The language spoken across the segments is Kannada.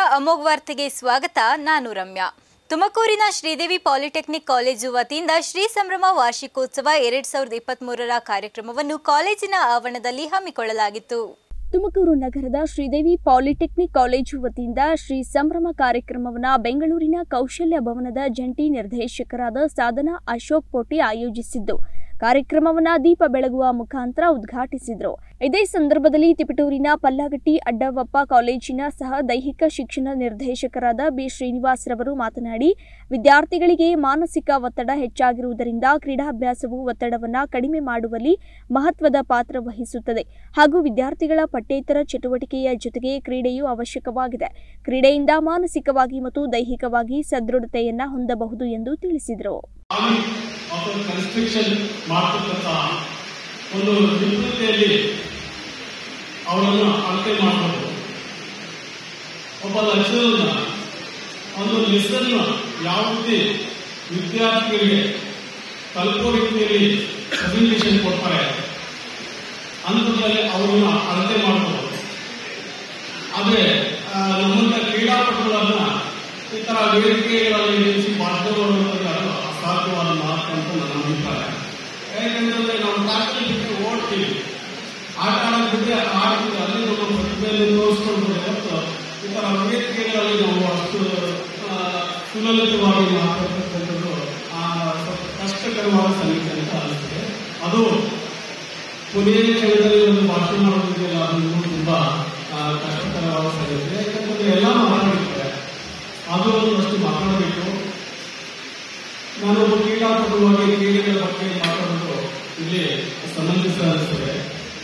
ಅಮೋಘ್ ವಾರ್ತೆಗೆ ಸ್ವಾಗತ ನಾನು ರಮ್ಯಾ ತುಮಕೂರಿನ ಶ್ರೀದೇವಿ ಪಾಲಿಟೆಕ್ನಿಕ್ ಕಾಲೇಜು ವತಿಯಿಂದ ಶ್ರೀ ಸಂಭ್ರಮ ವಾರ್ಷಿಕೋತ್ಸವ ಎರಡ್ ಸಾವಿರದ ಇಪ್ಪತ್ಮೂರರ ಕಾರ್ಯಕ್ರಮವನ್ನು ಕಾಲೇಜಿನ ಆವರಣದಲ್ಲಿ ಹಮ್ಮಿಕೊಳ್ಳಲಾಗಿತ್ತು ತುಮಕೂರು ನಗರದ ಶ್ರೀದೇವಿ ಪಾಲಿಟೆಕ್ನಿಕ್ ಕಾಲೇಜು ವತಿಯಿಂದ ಶ್ರೀ ಸಂಭ್ರಮ ಕಾರ್ಯಕ್ರಮವನ್ನು ಬೆಂಗಳೂರಿನ ಕೌಶಲ್ಯ ಭವನದ ಜಂಟಿ ನಿರ್ದೇಶಕರಾದ ಸಾಧನಾ ಅಶೋಕ್ ಪೋಟಿ ಆಯೋಜಿಸಿದ್ದು ಕಾರ್ಯಕ್ರಮವನ್ನ ದೀಪ ಬೆಳಗುವ ಮುಖಾಂತರ ಉದ್ಘಾಟಿಸಿದರು ಇದೇ ಸಂದರ್ಭದಲ್ಲಿ ತಿಪಟೂರಿನ ಪಲ್ಲಾಗಟ್ಟಿ ಅಡ್ಡವಪ್ಪ ಕಾಲೇಜಿನ ಸಹ ದೈಹಿಕ ಶಿಕ್ಷಣ ನಿರ್ದೇಶಕರಾದ ಬಿ ಶ್ರೀನಿವಾಸ್ ರವರು ಮಾತನಾಡಿ ವಿದ್ಯಾರ್ಥಿಗಳಿಗೆ ಮಾನಸಿಕ ಒತ್ತಡ ಹೆಚ್ಚಾಗಿರುವುದರಿಂದ ಕ್ರೀಡಾಭ್ಯಾಸವು ಒತ್ತಡವನ್ನು ಕಡಿಮೆ ಮಾಡುವಲ್ಲಿ ಮಹತ್ವದ ಪಾತ್ರ ವಹಿಸುತ್ತದೆ ಹಾಗೂ ವಿದ್ಯಾರ್ಥಿಗಳ ಪಠ್ಯೇತರ ಚಟುವಟಿಕೆಯ ಜೊತೆಗೆ ಕ್ರೀಡೆಯು ಅವಶ್ಯಕವಾಗಿದೆ ಕ್ರೀಡೆಯಿಂದ ಮಾನಸಿಕವಾಗಿ ಮತ್ತು ದೈಹಿಕವಾಗಿ ಸದೃಢತೆಯನ್ನ ಹೊಂದಬಹುದು ಎಂದು ತಿಳಿಸಿದರು ಆರ್ಮಿಕ್ ಅಥವಾ ಕನ್ಸ್ಟ್ರಕ್ಷನ್ ಮಾಡ್ತಕ್ಕಂಥ ಒಂದು ನಿಪುಣತೆಯಲ್ಲಿ ಅವರನ್ನು ಅಳತೆ ಮಾಡಬಹುದು ಒಬ್ಬ ಲೆಕ್ಚರರ್ನ ಒಂದು ಲೆಸನ್ ಯಾವ ರೀತಿ ವಿದ್ಯಾರ್ಥಿಗಳಿಗೆ ತಲುಪೋ ರೀತಿಯಲ್ಲಿ ಪ್ರೆಸೆಂಟೇಷನ್ ಕೊಡ್ತಾರೆ ಅಂಥದ್ರಲ್ಲಿ ಅವರನ್ನ ಅಳತೆ ಮಾಡಬಹುದು ಆದರೆ ಆ, ನಮ್ಮಂತ ಕ್ರೀಡಾಪಟುಗಳನ್ನ ಈ ತರ ವೇದಿಕೆಗಳಲ್ಲಿ ನಿಲ್ಲಿಸಿ ಭಾಷಣ ಮಾಡುವಂಥದ್ದು ಅದು ಅಸಾಧ್ಯವಾದ ಮಾತು ಅಂತ ನನ್ನ ಅಭಿಪ್ರಾಯ ಯಾಕೆಂತಂದ್ರೆ ನಾವು ಟ್ರ್ಯಾಕಲ್ಲಿ ಬಿಟ್ಟು ಓಡ್ತೀವಿ ಆಟ ಆಡೋದು ಬಿಟ್ಟರೆ ಆಡ್ತೀವಿ ಅಲ್ಲಿ ನಮ್ಮ ಪ್ರತಿಭೆಯನ್ನು ತೋರಿಸ್ಕೊಳ್ಬೋದು ಹೊರತು ಈ ತರ ವೇದಿಕೆಗಳಲ್ಲಿ ನಾವು ಅಷ್ಟು ಆ, ಸುಲಲಿತವಾಗಿ ಮಾತಾಡ್ತಕ್ಕಂಥದ್ದು ಆ, ಸ್ವಲ್ಪ ಕಷ್ಟಕರವಾದ ಸಂಗತಿ ಅಂತ ಅನಿಸ್ತದೆ ಅದು ಕೊನೆಯ ಕ್ಷಣದಲ್ಲಿ ಒಂದು ಭಾಷಣ ಮಾಡೋದಿದೆಯಲ್ಲ ಅದು ಇನ್ನೂ ತುಂಬಾ ಆ, ಕಷ್ಟಕರವಾದ ಸಂಗತಿ ಯಾಕಂತಂದ್ರೆ ಎಲ್ಲ ಮಾತಾಡಿರ್ತಾರೆ ಅದು ಒಂದಷ್ಟು ಮಾತಾಡಬೇಕು ನಾನೊಬ್ಬ ಕ್ರೀಡಾಪಟುವಾಗಿ ಕ್ರೀಡೆಗಳ ಬಗ್ಗೆ ಮಾತಾಡೋದು ಇಲ್ಲಿ ಸಂಬಂಧಿಸ ಅನಿಸ್ತದೆ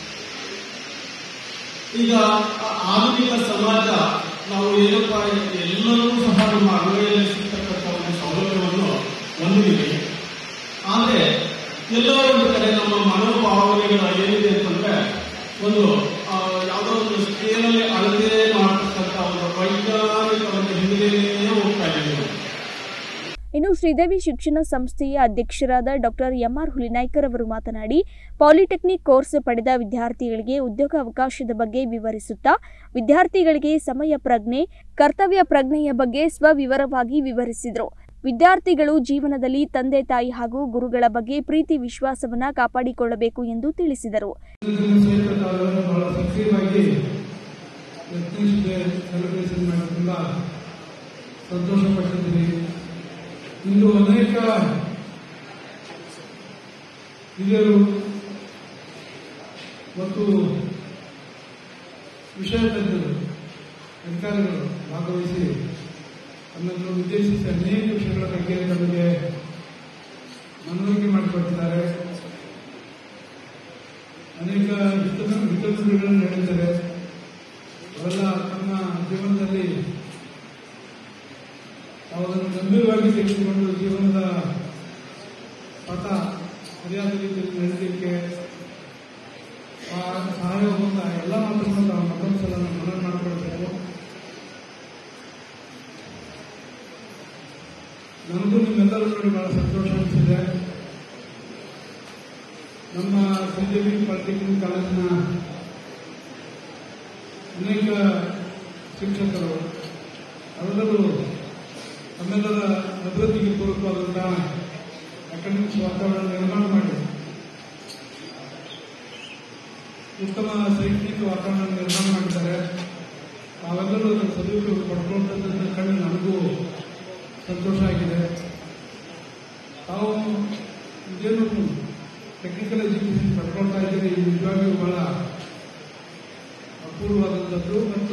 ಈಗ ಆ- ಆಧುನಿಕ ಸಮಾಜ ನಾವು ಏನಪ್ಪ ಎಲ್ಲರೂ ಸಹ ನಮ್ಮ ಅಂಗಡಿಯಲ್ಲಿ ಸಿಗ್ತಕ್ಕಂಥ ಒಂದು ಸೌಲಭ್ಯವನ್ನು ಹೊಂದಿದ್ದೀವಿ ಆದರೆ ಎಲ್ಲೋ ಒಂದು ಕಡೆ ನಮ್ಮ ಮನೋಭಾವನೆಗಳ ಏನಿದೆ ಅಂತಂದ್ರೆ ಒಂದು ಆ, ಯಾವುದೋ ಒಂದು ಸ್ಕೇಲಲ್ಲಿ ಅಳತೆ ಮಾಡತಕ್ಕಂಥ ಒಂದು ವೈಜ್ಞಾನಿಕ ಒಂದು ಹಿಂದಿನೇ ಹೋಗ್ತಾ ಇದ್ದೀವಿ ನಾವು. ಇನ್ನು ಶ್ರೀದೇವಿ ಶಿಕ್ಷಣ ಸಂಸ್ಥೆಯ ಅಧ್ಯಕ್ಷರಾದ ಡಾಕ್ಟರ್ ಎಂಆರ್ ಹುಲಿನಾಯ್ಕರ್ ಅವರು ಮಾತನಾಡಿ ಪಾಲಿಟೆಕ್ನಿಕ್ ಕೋರ್ಸ್ ಪಡೆದ ವಿದ್ಯಾರ್ಥಿಗಳಿಗೆ ಉದ್ಯೋಗ ಅವಕಾಶದ ಬಗ್ಗೆ ವಿವರಿಸುತ್ತಾ ವಿದ್ಯಾರ್ಥಿಗಳಿಗೆ ಸಮಯ ಪ್ರಜ್ಞೆ ಕರ್ತವ್ಯ ಪ್ರಜ್ಞೆಯ ಬಗ್ಗೆ ಸ್ವವಿವರವಾಗಿ ವಿವರಿಸಿದರು ವಿದ್ಯಾರ್ಥಿಗಳು ಜೀವನದಲ್ಲಿ ತಂದೆ ತಾಯಿ ಹಾಗೂ ಗುರುಗಳ ಬಗ್ಗೆ ಪ್ರೀತಿ ವಿಶ್ವಾಸವನ್ನ ಕಾಪಾಡಿಕೊಳ್ಳಬೇಕು ಎಂದು ತಿಳಿಸಿದರು ಸೇರ್ಪಟ್ಟಾದವರು ಬಹಳ ಸಕ್ರಿಯವಾಗಿ ಯತ್ನಿಸಿದೆ ಸೆಲೆಬ್ರೇಷನ್ ಮಾಡಿ ತುಂಬ ಸಂತೋಷ ಪಟ್ಟಿದ್ದೀನಿ ಇಂದು ಅನೇಕ ಹಿರಿಯರು ಮತ್ತು ವಿಷಯ ತಜ್ಞರು ಅಧಿಕಾರಿಗಳು ಭಾಗವಹಿಸಿ ನನ್ನನ್ನು ಉದ್ದೇಶಿಸಿ ಅನೇಕ ವಿಷಯಗಳ ಬಗ್ಗೆ ನಮಗೆ ಮನವರಿಕೆ ಮಾಡಿಕೊಟ್ಟಿದ್ದಾರೆ ಅನೇಕ ಹಿತ ಹಿತನುಡಿಗಳನ್ನು ಹೇಳಿದ್ದಾರೆ ಅವೆಲ್ಲ ತಮ್ಮ ಜೀವನದಲ್ಲಿ ಅವುಗಳನ್ನು ಗಂಭೀರವಾಗಿ ತೆಗೆದುಕೊಂಡು ಜೀವನದ ಪಥ ಸರಿಯಾದ ರೀತಿಯಲ್ಲಿ ನಡೆಸಲಿಕ್ಕೆ ಆ- ಸಹಾಯವಾಗುವಂತಹ ಎಲ್ಲ ಮಾತುಗಳನ್ನು ತಾವು ಮತ್ತೊಂದು ಸಲ ಮನವಿ ಮಾಡಿಕೊಳ್ಬೇಕು ನನಗೂ ನಿಮ್ಮೆಲ್ಲರೂ ನೋಡಿ ಬಹಳ ಸಂತೋಷ ಅನಿಸಿದೆ ನಮ್ಮ ಶ್ರೀದೇವಿ ಪಾಲಿಟೆಕ್ನಿಕ್ ಕಾಲೇಜಿನ ಅನೇಕ ಶಿಕ್ಷಕರು ಅವರೆಲ್ಲರೂ ತಮ್ಮೆಲ್ಲರ ಅಭಿವೃದ್ಧಿಗೆ ಪೂರಕವಾದಂತಹ ಅಕಾಡೆಮಿಕ್ಸ್ ವಾತಾವರಣ ನಿರ್ಮಾಣ ಮಾಡಿ ಉತ್ತಮ ಶೈಕ್ಷಣಿಕ ವಾತಾವರಣ ನಿರ್ಮಾಣ ಮಾಡಿದ್ದಾರೆ ತಾವೆಲ್ಲರೂ ಅದನ್ನು ಸದುಪಯೋಗ ಪಡ್ಕೊಂಡದ್ದನ್ನು ಕಂಡು ನನಗೂ ಸಂತೋಷ ಆಗಿದೆ ತಾವು ಇದೇನು ಟೆಕ್ನಿಕಲ್ ಎಜುಕೇಶನ್ ಪಡ್ಕೊಳ್ತಾ ಇದ್ದೀರಿ ಇದು ನಿಜವಾಗಿಯೂ ಬಹಳ ಅಪೂರ್ವವಾದಂಥದ್ದು ಮತ್ತು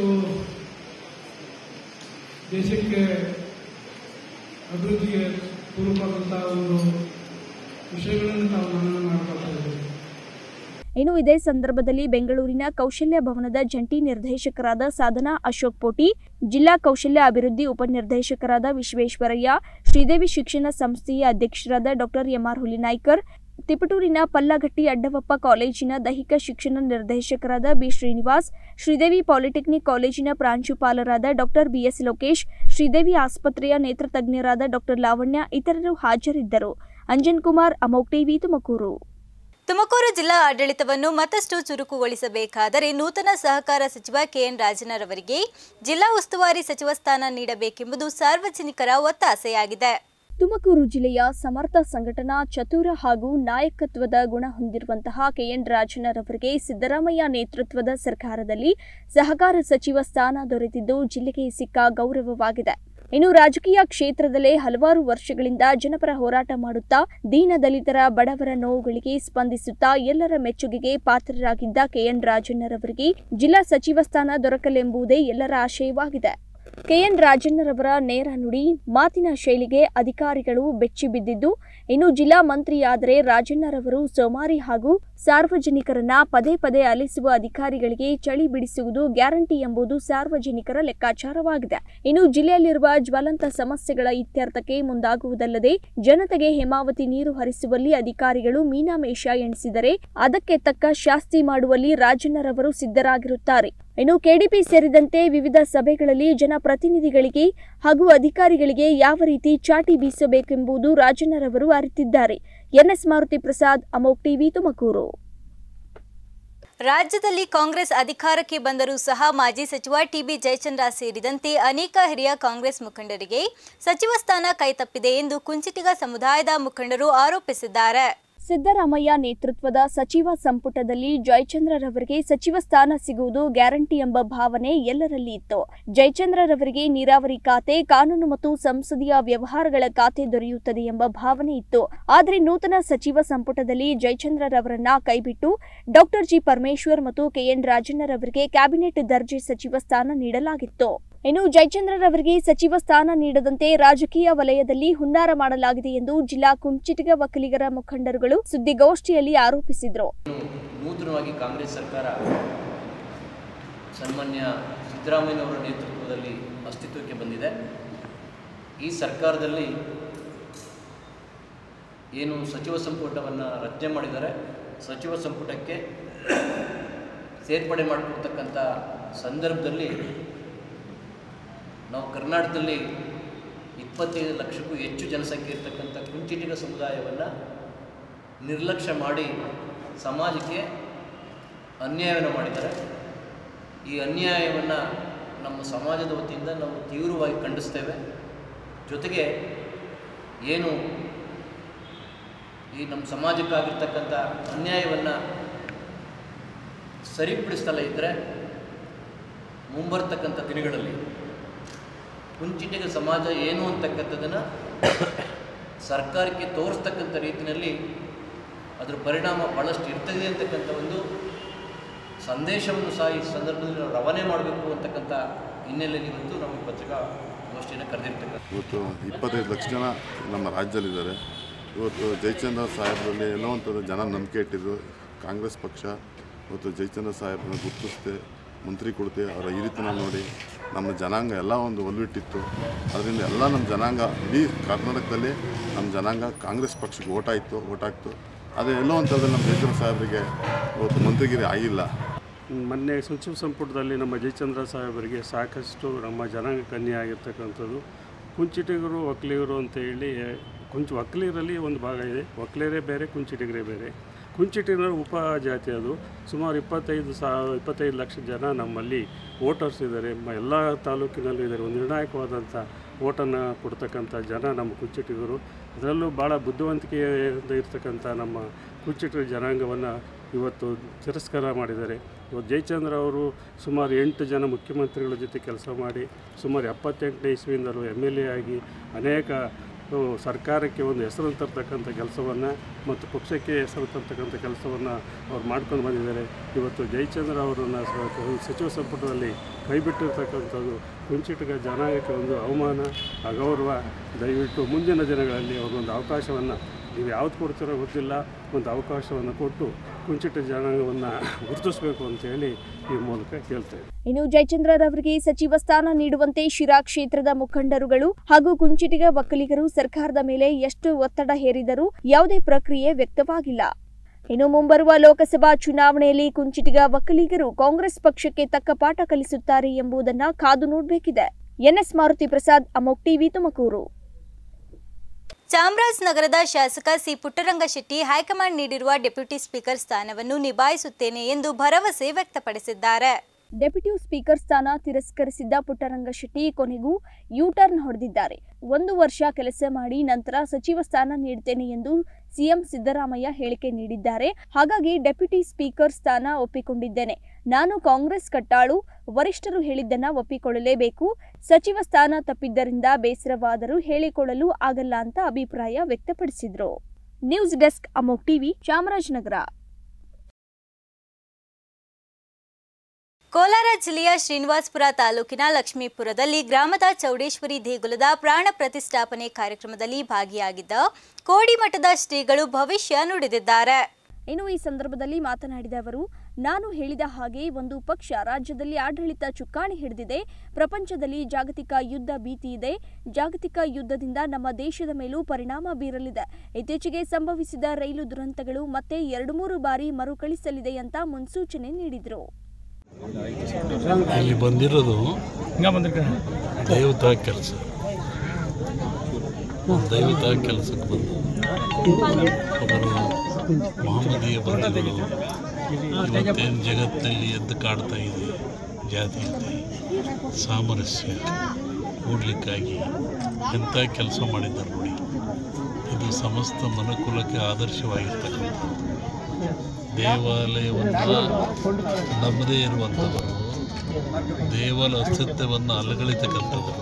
ದೇಶಕ್ಕೆ ಅಭಿವೃದ್ಧಿಗೆ ಪೂರಕವಾದಂತಹ ಒಂದು ವಿಷಯಗಳನ್ನು ತಾವು ಮನನ ಮಾಡ್ಕೊಳ್ತಾ ಇದ್ದೀರಿ ಇನ್ನು ಇದೇ ಸಂದರ್ಭದಲ್ಲಿ ಬೆಂಗಳೂರಿನ ಕೌಶಲ್ಯ ಭವನದ ಜಂಟಿ ನಿರ್ದೇಶಕರಾದ ಸಾಧನಾ ಅಶೋಕ್ ಪೋಟಿ ಜಿಲ್ಲಾ ಕೌಶಲ್ಯ ಅಭಿವೃದ್ಧಿ ಉಪನಿರ್ದೇಶಕರಾದ ವಿಶ್ವೇಶ್ವರಯ್ಯ ಶ್ರೀದೇವಿ ಶಿಕ್ಷಣ ಸಂಸ್ಥೆಯ ಅಧ್ಯಕ್ಷರಾದ ಡಾಕ್ಟರ್ ಎಂಆರ್ ಹುಲಿನಾಯ್ಕರ್ ತಿಪಟೂರಿನ ಪಲ್ಲಘಟ್ಟಿ ಅಡ್ಡವಪ್ಪ ಕಾಲೇಜಿನ ದೈಹಿಕ ಶಿಕ್ಷಣ ನಿರ್ದೇಶಕರಾದ ಬಿ ಶ್ರೀನಿವಾಸ್ ಶ್ರೀದೇವಿ ಪಾಲಿಟೆಕ್ನಿಕ್ ಕಾಲೇಜಿನ ಪ್ರಾಂಶುಪಾಲರಾದ ಡಾಕ್ಟರ್ ಬಿಎಸ್ ಲೋಕೇಶ್ ಶ್ರೀದೇವಿ ಆಸ್ಪತ್ರೆಯ ನೇತ್ರ ತಜ್ಞರಾದ ಡಾಕ್ಟರ್ ಲಾವಣ್ಯ ಇತರರು ಹಾಜರಿದ್ದರು ಅಂಜನ್ ಕುಮಾರ್ ಅಮೋಕ್ ಟಿವಿ ತುಮಕೂರು ತುಮಕೂರು ಜಿಲ್ಲಾ ಆಡಳಿತವನ್ನು ಮತ್ತಷ್ಟು ಚುರುಕುಗೊಳಿಸಬೇಕಾದರೆ ನೂತನ ಸಹಕಾರ ಸಚಿವ ಕೆಎನ್ ರಾಜನರವರಿಗೆ ಜಿಲ್ಲಾ ಉಸ್ತುವಾರಿ ಸಚಿವ ಸ್ಥಾನ ನೀಡಬೇಕೆಂಬುದು ಸಾರ್ವಜನಿಕರ ಒತ್ತಾಸೆಯಾಗಿದೆ ತುಮಕೂರು ಜಿಲ್ಲೆಯ ಸಮರ್ಥ ಸಂಘಟನಾ ಚತುರ ಹಾಗೂ ನಾಯಕತ್ವದ ಗುಣ ಹೊಂದಿರುವಂತಹ ಕೆಎನ್ ರಾಜನರವರಿಗೆ ಸಿದ್ದರಾಮಯ್ಯ ನೇತೃತ್ವದ ಸರ್ಕಾರದಲ್ಲಿ ಸಹಕಾರ ಸಚಿವ ಸ್ಥಾನ ದೊರೆತಿದ್ದು ಜಿಲ್ಲೆಗೆ ಸಿಕ್ಕ ಗೌರವವಾಗಿದೆ ಇನ್ನು ರಾಜಕೀಯ ಕ್ಷೇತ್ರದಲ್ಲೇ ಹಲವಾರು ವರ್ಷಗಳಿಂದ ಜನಪರ ಹೋರಾಟ ಮಾಡುತ್ತಾ ದೀನ ದಲಿತರ ಬಡವರ ನೋವುಗಳಿಗೆ ಸ್ಪಂದಿಸುತ್ತಾ ಎಲ್ಲರ ಮೆಚ್ಚುಗೆಗೆ ಪಾತ್ರರಾಗಿದ್ದ ಕೆಎನ್ ರಾಜಣ್ಣರವರಿಗೆ ಜಿಲ್ಲಾ ಸಚಿವ ಸ್ಥಾನ ದೊರಕಲೆಂಬುದೇ ಎಲ್ಲರ ಆಶಯವಾಗಿದೆ ಕೆಎನ್ ರಾಜಣ್ಣರವರ ನೇರ ನುಡಿ ಮಾತಿನ ಶೈಲಿಗೆ ಅಧಿಕಾರಿಗಳು ಬೆಚ್ಚಿ ಬಿದ್ದಿದ್ದು ಇನ್ನು ಜಿಲ್ಲಾ ಮಂತ್ರಿಯಾದರೆ ರಾಜಣ್ಣರವರು ಸೋಮಾರಿ ಹಾಗೂ ಸಾರ್ವಜನಿಕರನ್ನ ಪದೇ ಪದೇ ಅಲಿಸುವ ಅಧಿಕಾರಿಗಳಿಗೆ ಚಳಿ ಬಿಡಿಸುವುದು ಗ್ಯಾರಂಟಿ ಎಂಬುದು ಸಾರ್ವಜನಿಕರ ಲೆಕ್ಕಾಚಾರವಾಗಿದೆ ಇನ್ನು ಜಿಲ್ಲೆಯಲ್ಲಿರುವ ಜ್ವಲಂತ ಸಮಸ್ಯೆಗಳ ಇತ್ಯರ್ಥಕ್ಕೆ ಮುಂದಾಗುವುದಲ್ಲದೆ ಜನತೆಗೆ ಹೇಮಾವತಿ ನೀರು ಹರಿಸುವಲ್ಲಿ ಅಧಿಕಾರಿಗಳು ಮೀನಾಮೇಷ ಎಣಿಸಿದರೆ ಅದಕ್ಕೆ ತಕ್ಕ ಶಾಸ್ತಿ ಮಾಡುವಲ್ಲಿ ರಾಜಣ್ಣರವರು ಸಿದ್ಧರಾಗಿರುತ್ತಾರೆ ಇನ್ನು ಕೆಡಿಪಿ ಸೇರಿದಂತೆ ವಿವಿಧ ಸಭೆಗಳಲ್ಲಿ ಜನಪ್ರತಿನಿಧಿಗಳಿಗೆ ಹಾಗೂ ಅಧಿಕಾರಿಗಳಿಗೆ ಯಾವ ರೀತಿ ಚಾಟಿ ಬೀಸಬೇಕೆಂಬುದು ರಾಜಣ್ಣರವರು ಅರಿತಿದ್ದಾರೆ ಎನ್ಎಸ್ ಮಾರುತಿ ಪ್ರಸಾದ್ ಅಮೋಕ್ ಟಿವಿ ತುಮಕೂರು ರಾಜ್ಯದಲ್ಲಿ ಕಾಂಗ್ರೆಸ್ ಅಧಿಕಾರಕ್ಕೆ ಬಂದರೂ ಸಹ ಮಾಜಿ ಸಚಿವ ಟಿಬಿ ಜಯಚಂದ್ರ ಸೇರಿದಂತೆ ಅನೇಕ ಹಿರಿಯ ಕಾಂಗ್ರೆಸ್ ಮುಖಂಡರಿಗೆ ಸಚಿವ ಸ್ಥಾನ ಕೈತಪ್ಪಿದೆ ಎಂದು ಕುಂಚಿಟಿಗ ಸಮುದಾಯದ ಮುಖಂಡರು ಆರೋಪಿಸಿದ್ದಾರೆ ಸಿದ್ದರಾಮಯ್ಯ ನೇತೃತ್ವದ ಸಚಿವ ಸಂಪುಟದಲ್ಲಿ ಜಯಚಂದ್ರರವರಿಗೆ ಸಚಿವ ಸ್ಥಾನ ಸಿಗುವುದು ಗ್ಯಾರಂಟಿ ಎಂಬ ಭಾವನೆ ಎಲ್ಲರಲ್ಲಿ ಇತ್ತು ಜಯಚಂದ್ರರವರಿಗೆ ನೀರಾವರಿ ಖಾತೆ ಕಾನೂನು ಮತ್ತು ಸಂಸದೀಯ ವ್ಯವಹಾರಗಳ ಖಾತೆ ದೊರೆಯುತ್ತದೆ ಎಂಬ ಭಾವನೆ ಇತ್ತು ಆದರೆ ನೂತನ ಸಚಿವ ಸಂಪುಟದಲ್ಲಿ ಜಯಚಂದ್ರರವರನ್ನ ಕೈಬಿಟ್ಟು ಡಾಕ್ಟರ್ ಜಿ ಪರಮೇಶ್ವರ್ ಮತ್ತು ಕೆಎನ್ ರಾಜಣ್ಣರವರಿಗೆ ಕ್ಯಾಬಿನೆಟ್ ದರ್ಜೆ ಸಚಿವ ಸ್ಥಾನ ನೀಡಲಾಗಿತ್ತು ಇನ್ನು ಜಯಚಂದ್ರರವರಿಗೆ ಸಚಿವ ಸ್ಥಾನ ನೀಡದಂತೆ ರಾಜಕೀಯ ವಲಯದಲ್ಲಿ ಹುನ್ನಾರ ಮಾಡಲಾಗಿದೆ ಎಂದು ಜಿಲ್ಲಾ ಕುಂಚಿಟಿಗ ಒಕ್ಕಲಿಗರ ಮುಖಂಡರುಗಳು ಸುದ್ದಿಗೋಷ್ಠಿಯಲ್ಲಿ ಆರೋಪಿಸಿದರು ನೂತನವಾಗಿ ಕಾಂಗ್ರೆಸ್ ಸರ್ಕಾರ ಸನ್ಮಾನ್ಯ ಸಿದ್ದರಾಮಯ್ಯನವರ ನೇತೃತ್ವದಲ್ಲಿ ಅಸ್ತಿತ್ವಕ್ಕೆ ಬಂದಿದೆ ಈ ಸರ್ಕಾರದಲ್ಲಿ ಏನು ಸಚಿವ ಸಂಪುಟವನ್ನು ರಚನೆ ಮಾಡಿದ್ದಾರೆ ಸಚಿವ ಸಂಪುಟಕ್ಕೆ ಸೇರ್ಪಡೆ ಮಾಡಿಕೊಡ್ತಕ್ಕಂಥ ಸಂದರ್ಭದಲ್ಲಿ ನಾವು ಕರ್ನಾಟಕದಲ್ಲಿ ಇಪ್ಪತ್ತೈದು ಲಕ್ಷಕ್ಕೂ ಹೆಚ್ಚು ಜನಸಂಖ್ಯೆ ಇರ್ತಕ್ಕಂಥ ಕುಂಚಿಟಿಗ ಸಮುದಾಯವನ್ನು ನಿರ್ಲಕ್ಷ್ಯ ಮಾಡಿ ಸಮಾಜಕ್ಕೆ ಅನ್ಯಾಯವನ್ನು ಮಾಡಿದ್ದಾರೆ ಈ ಅನ್ಯಾಯವನ್ನು ನಮ್ಮ ಸಮಾಜದ ವತಿಯಿಂದ ನಾವು ತೀವ್ರವಾಗಿ ಖಂಡಿಸ್ತೇವೆ ಜೊತೆಗೆ ಏನು ಈ ನಮ್ಮ ಸಮಾಜಕ್ಕಾಗಿರ್ತಕ್ಕಂಥ ಅನ್ಯಾಯವನ್ನು ಸರಿಪಡಿಸ್ತಲೇ ಇದ್ದರೆ ಮುಂಬರ್ತಕ್ಕಂಥ ದಿನಗಳಲ್ಲಿ ಕುಂಚಿಟಿಗ ಸಮಾಜ ಏನು ಅಂತಕ್ಕಂಥದ್ದನ್ನು ಸರ್ಕಾರಕ್ಕೆ ತೋರಿಸ್ತಕ್ಕಂಥ ರೀತಿಯಲ್ಲಿ ಅದರ ಪರಿಣಾಮ ಭಾಳಷ್ಟು ಇರ್ತದೆ ಅಂತಕ್ಕಂಥ ಒಂದು ಸಂದೇಶವನ್ನು ಸಹ ಈ ಸಂದರ್ಭದಲ್ಲಿ ನಾವು ರವಾನೆ ಮಾಡಬೇಕು ಅಂತಕ್ಕಂಥ ಹಿನ್ನೆಲೆಯಲ್ಲಿ ಇವತ್ತು ನಾವು ಈ ಪತ್ರಿಕಾ ಗೋಷ್ಠಿಯನ್ನು ಕರೆದಿರ್ತಕ್ಕಂಥ ಇವತ್ತು ಇಪ್ಪತ್ತೈದು ಲಕ್ಷ ಜನ ನಮ್ಮ ರಾಜ್ಯದಲ್ಲಿದ್ದಾರೆ ಇವತ್ತು ಜಯಚಂದ್ರ ಸಾಹೇಬರಲ್ಲಿ ಎಲ್ಲೋ ಒಂದು ಜನ ನಂಬಿಕೆ ಇಟ್ಟಿದ್ರು ಕಾಂಗ್ರೆಸ್ ಪಕ್ಷ ಇವತ್ತು ಜಯಚಂದ್ರ ಸಾಹೇಬ್ರನ್ನ ಗುರುತಿಸ್ದೆ ಮಂತ್ರಿ ಕೊಡ್ತೆ ಅವರ ಹಿರಿತನ ನೋಡಿ ನಮ್ಮ ಜನಾಂಗ ಎಲ್ಲ ಒಂದು ಒಲ್ವಿಟ್ಟಿತ್ತು ಅದರಿಂದ ಎಲ್ಲ ನಮ್ಮ ಜನಾಂಗ ಇಡೀ ಕರ್ನಾಟಕದಲ್ಲಿ ನಮ್ಮ ಜನಾಂಗ ಕಾಂಗ್ರೆಸ್ ಪಕ್ಷಕ್ಕೆ ಓಟ್ ಆಯಿತು ಓಟ್ ಹಾಕ್ತು ಆದರೆ ಎಲ್ಲೋ ಒಂಥರದಲ್ಲಿ ನಮ್ಮ ಜಯಚಂದ್ರ ಸಾಹೇಬರಿಗೆ ಇವತ್ತು ಮಂತ್ರಿಗಿರಿ ಆಗಿಲ್ಲ ಮೊನ್ನೆ ಸಚಿವ ಸಂಪುಟದಲ್ಲಿ ನಮ್ಮ ಜಯಚಂದ್ರ ಸಾಹೇಬರಿಗೆ ಸಾಕಷ್ಟು ನಮ್ಮ ಜನಾಂಗಕ್ಕೆ ಅನ್ಯಾಯ ಆಗಿರ್ತಕ್ಕಂಥದ್ದು ಕುಂಚಿಟಿಗರು ಒಕ್ಕಲಿಗರು ಅಂತ ಹೇಳಿ ಕುಂಚ ಒಕ್ಕಲಿಗರಲ್ಲಿ ಒಂದು ಭಾಗ ಇದೆ ಒಕ್ಕಲಿಗರೇ ಬೇರೆ ಕುಂಚಿಟಿಗರೇ ಬೇರೆ ಕುಂಚಿಟಿಗರ ಉಪಜಾತಿ ಅದು ಸುಮಾರು ಇಪ್ಪತ್ತೈದು ಸಾವಿರ ಇಪ್ಪತ್ತೈದು ಲಕ್ಷ ಜನ ನಮ್ಮಲ್ಲಿ ವೋಟರ್ಸ್ ಇದ್ದಾರೆ ಎಲ್ಲ ತಾಲೂಕಿನಲ್ಲೂ ಇದ್ದಾರೆ ಒಂದು ನಿರ್ಣಾಯಕವಾದಂಥ ಓಟನ್ನು ಕೊಡ್ತಕ್ಕಂಥ ಜನ ನಮ್ಮ ಕುಂಚಿಟಿಗರು ಅದರಲ್ಲೂ ಭಾಳ ಬುದ್ಧಿವಂತಿಕೆಯಿಂದ ಇರ್ತಕ್ಕಂಥ ನಮ್ಮ ಕುಂಚಿಟಿಗರ ಜನಾಂಗವನ್ನು ಇವತ್ತು ತಿರಸ್ಕಾರ ಮಾಡಿದ್ದಾರೆ ಇವತ್ತು ಜಯಚಂದ್ರ ಅವರು ಸುಮಾರು ಎಂಟು ಜನ ಮುಖ್ಯಮಂತ್ರಿಗಳ ಜೊತೆ ಕೆಲಸ ಮಾಡಿ ಸುಮಾರು ಎಪ್ಪತ್ತೆಂಟನೇ ಇಸ್ವಿಯಿಂದಲೂ ಎಮ್ ಎಲ್ ಎ ಆಗಿ ಅನೇಕ ಆ, ಸರ್ಕಾರಕ್ಕೆ ಒಂದು ಹೆಸರು ತರ್ತಕ್ಕಂಥ ಕೆಲಸವನ್ನು ಮತ್ತು ಪಕ್ಷಕ್ಕೆ ಹೆಸರು ತರ್ತಕ್ಕಂಥ ಕೆಲಸವನ್ನು ಅವ್ರು ಮಾಡ್ಕೊಂಡು ಬಂದಿದ್ದಾರೆ ಇವತ್ತು ಜಯಚಂದ್ರ ಅವರನ್ನು ಸ- ಸಚಿವ ಸಂಪುಟದಲ್ಲಿ ಕೈಬಿಟ್ಟಿರ್ತಕ್ಕಂಥದ್ದು ಕುಂಚಿಟಿಗ ಜನಾಂಗಕ್ಕೆ ಒಂದು ಅವಮಾನ ಅಗೌರವ ದಯವಿಟ್ಟು ಮುಂದಿನ ದಿನಗಳಲ್ಲಿ ಅವ್ರಿಗೊಂದು ಅವಕಾಶವನ್ನು ನೀವು ಯಾವ್ದು ಕೊಡ್ತೀರೋ ಗೊತ್ತಿಲ್ಲ ಒಂದು ಅವಕಾಶವನ್ನು ಕೊಟ್ಟು ಕುಂಚಿಟ ಜನಾಂಗವನ್ನು ಗುರುತಿಸಬೇಕು ಅಂತೇಳಿ ಈ ಮೂಲಕ ಕೇಳ್ತೇವೆ ಇನ್ನು ಜಯಚಂದ್ರರವರಿಗೆ ಸಚಿವ ಸ್ಥಾನ ನೀಡುವಂತೆ ಶಿರಾ ಕ್ಷೇತ್ರದ ಮುಖಂಡರುಗಳು ಹಾಗೂ ಕುಂಚಿಟಿಗ ಒಕ್ಕಲಿಗರು ಸರ್ಕಾರದ ಮೇಲೆ ಎಷ್ಟು ಒತ್ತಡ ಹೇರಿದರೂ ಯಾವುದೇ ಪ್ರಕ್ರಿಯೆ ವ್ಯಕ್ತವಾಗಿಲ್ಲ ಇನ್ನು ಮುಂಬರುವ ಲೋಕಸಭಾ ಚುನಾವಣೆಯಲ್ಲಿ ಕುಂಚಿಟಿಗ ಒಕ್ಕಲಿಗರು ಕಾಂಗ್ರೆಸ್ ಪಕ್ಷಕ್ಕೆ ತಕ್ಕ ಪಾಠ ಕಲಿಸುತ್ತಾರೆ ಎಂಬುದನ್ನ ಕಾದು ನೋಡಬೇಕಿದೆ ಎನ್ಎಸ್ ಮಾರುತಿ ಪ್ರಸಾದ್ ಅಮೋಕ್ ಟಿವಿ ತುಮಕೂರು ಚಾಮರಾಜನಗರದ ಶಾಸಕ ಸಿ ಪುಟ್ಟರಂಗಶೆಟ್ಟಿ ಹೈಕಮಾಂಡ್ ನೀಡಿರುವ ಡೆಪ್ಯೂಟಿ ಸ್ಪೀಕರ್ ಸ್ಥಾನವನ್ನು ನಿಭಾಯಿಸುತ್ತೇನೆ ಎಂದು ಭರವಸೆ ವ್ಯಕ್ತಪಡಿಸಿದ್ದಾರೆ ಡೆಪ್ಯೂಟಿ ಸ್ಪೀಕರ್ ಸ್ಥಾನ ತಿರಸ್ಕರಿಸಿದ್ದ ಪುಟ್ಟರಂಗಶೆಟ್ಟಿ ಕೊನೆಗೂ ಯೂಟರ್ನ್ ಹೊಡೆದಿದ್ದಾರೆ ಒಂದು ವರ್ಷ ಕೆಲಸ ಮಾಡಿ ನಂತರ ಸಚಿವ ಸ್ಥಾನ ನೀಡುತ್ತೇನೆ ಎಂದು ಸಿಎಂ ಸಿದ್ದರಾಮಯ್ಯ ಹೇಳಿಕೆ ನೀಡಿದ್ದಾರೆ ಹಾಗಾಗಿ ಡೆಪ್ಯೂಟಿ ಸ್ಪೀಕರ್ ಸ್ಥಾನ ಒಪ್ಪಿಕೊಂಡಿದ್ದೇನೆ ನಾನು ಕಾಂಗ್ರೆಸ್ ಕಟ್ಟಾಳು ವರಿಷ್ಠರು ಹೇಳಿದ್ದನ್ನ ಒಪ್ಪಿಕೊಳ್ಳಲೇಬೇಕು ಸಚಿವ ಸ್ಥಾನ ತಪ್ಪಿದ್ದರಿಂದ ಬೇಸರವಾದರೂ ಹೇಳಿಕೊಳ್ಳಲು ಆಗಲ್ಲ ಅಂತ ಅಭಿಪ್ರಾಯ ವ್ಯಕ್ತಪಡಿಸಿದ್ರು ನ್ಯೂಸ್ ಡೆಸ್ಕ್ ಅಮೋಕ್ ಟಿವಿ ಚಾಮರಾಜನಗರ ಕೋಲಾರ ಜಿಲ್ಲೆಯ ಶ್ರೀನಿವಾಸಪುರ ತಾಲೂಕಿನ ಲಕ್ಷ್ಮೀಪುರದಲ್ಲಿ ಗ್ರಾಮದ ಚೌಡೇಶ್ವರಿ ದೇಗುಲದ ಪ್ರಾಣ ಪ್ರತಿಷ್ಠಾಪನೆ ಕಾರ್ಯಕ್ರಮದಲ್ಲಿ ಭಾಗಿಯಾಗಿದ್ದ ಕೋಡಿಮಠದ ಶ್ರೀಗಳು ಭವಿಷ್ಯ ನುಡಿದಿದ್ದಾರೆ ಇನ್ನು ಈ ಸಂದರ್ಭದಲ್ಲಿ ಮಾತನಾಡಿದ ಅವರು ನಾನು ಹೇಳಿದ ಹಾಗೆ ಒಂದು ಪಕ್ಷ ರಾಜ್ಯದಲ್ಲಿ ಆಡಳಿತ ಚುಕ್ಕಾಣಿ ಹಿಡಿದಿದೆ ಪ್ರಪಂಚದಲ್ಲಿ ಜಾಗತಿಕ ಯುದ್ಧ ಭೀತಿ ಇದೆ ಜಾಗತಿಕ ಯುದ್ಧದಿಂದ ನಮ್ಮ ದೇಶದ ಮೇಲೂ ಪರಿಣಾಮ ಬೀರಲಿದೆ ಇತ್ತೀಚೆಗೆ ಸಂಭವಿಸಿದ ರೈಲು ದುರಂತಗಳು ಮತ್ತೆ ಎರಡು ಮೂರು ಬಾರಿ ಮರುಕಳಿಸಲಿದೆ ಅಂತ ಮುನ್ಸೂಚನೆ ನೀಡಿದರು ಇಲ್ಲಿ ಬಂದಿರೋದು ದೈವತ ಕೆಲಸ ದೈವತ ಕೆಲಸಕ್ಕೆ ಬಂದು ಒಬ್ಬರು ಮಹಮ್ಮದೀಯ ಬಂಧುಗಳು ಇವತ್ತೇನು ಜಗತ್ತಿನಲ್ಲಿ ಎದ್ದು ಕಾಡ್ತಾ ಇದೆ ಜಾತೀಯತೆ ಸಾಮರಸ್ಯ ಕೂಡ್ಲಿಕ್ಕಾಗಿ ಎಂಥ ಕೆಲಸ ಮಾಡಿದ್ದಾರೆ ನೋಡಿ ಇದು ಸಮಸ್ತ ಮನುಕುಲಕ್ಕೆ ಆದರ್ಶವಾಗಿರ್ತಕ್ಕಂಥದ್ದು ದೇವಾಲಯವನ್ನು ನಮ್ಮದೇ ಇರುವಂಥವರು ದೇವಾಲಯ ಅಸ್ತಿತ್ವವನ್ನು ಅಲಗಳಿತಕ್ಕಂಥವರು